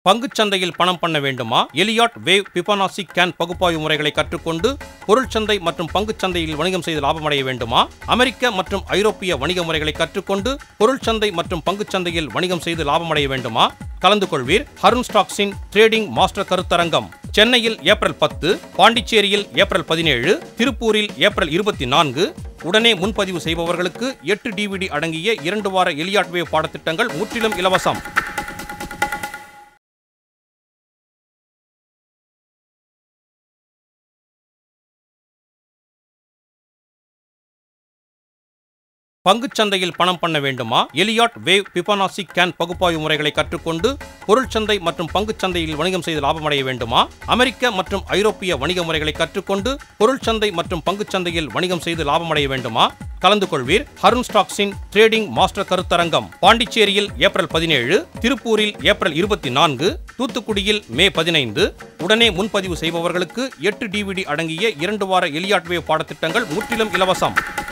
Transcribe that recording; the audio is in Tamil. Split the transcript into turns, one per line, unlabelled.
பங்குச் சந்தையில் பணம் பண்ண வேண்டுமா எலியாட் வேவ் பிபானாசி கேன் பகுப்பாய்வு முறைகளை கற்றுக்கொண்டு பொருள் சந்தை மற்றும் பங்குச் சந்தையில் வணிகம் செய்து லாபமடைய வேண்டுமா அமெரிக்க மற்றும் ஐரோப்பிய வணிக முறைகளை கற்றுக்கொண்டு பொருள் சந்தை மற்றும் பங்குச் சந்தையில் வணிகம் செய்து லாபமடைய வேண்டுமா கலந்து கொள்வீர் ஹருண் ஸ்டாக்ஸின் ட்ரேடிங் மாஸ்டர் கருத்தரங்கம் சென்னையில் ஏப்ரல் பத்து பாண்டிச்சேரியில் ஏப்ரல் பதினேழு திருப்பூரில் ஏப்ரல் இருபத்தி நான்கு உடனே முன்பதிவு செய்பவர்களுக்கு எட்டு டிவிடி அடங்கிய இரண்டு வார எலியாட் வேவ் பாடத்திட்டங்கள் முற்றிலும் இலவசம் பங்குச் சந்தையில் பணம் பண்ண வேண்டுமா எலியாட் வேவ் பிபானாசி கேன் பகுப்பாய்வு முறைகளை கற்றுக்கொண்டு பொருள் சந்தை மற்றும் பங்குச் சந்தையில் வணிகம் செய்து லாபமடைய வேண்டுமா அமெரிக்க மற்றும் ஐரோப்பிய வணிக முறைகளை கற்றுக்கொண்டு பொருள் சந்தை மற்றும் பங்குச் சந்தையில் வணிகம் செய்து லாபமடைய வேண்டுமா கலந்து கொள்வீர் ஹருண் ஸ்டாக்ஸின் ட்ரேடிங் மாஸ்டர் கருத்தரங்கம் பாண்டிச்சேரியில் ஏப்ரல் பதினேழு திருப்பூரில் ஏப்ரல் இருபத்தி நான்கு தூத்துக்குடியில் மே பதினைந்து உடனே முன்பதிவு செய்பவர்களுக்கு எட்டு டிவிடி அடங்கிய இரண்டு வார எலியாட் வேவ் பாடத்திட்டங்கள் முற்றிலும் இலவசம்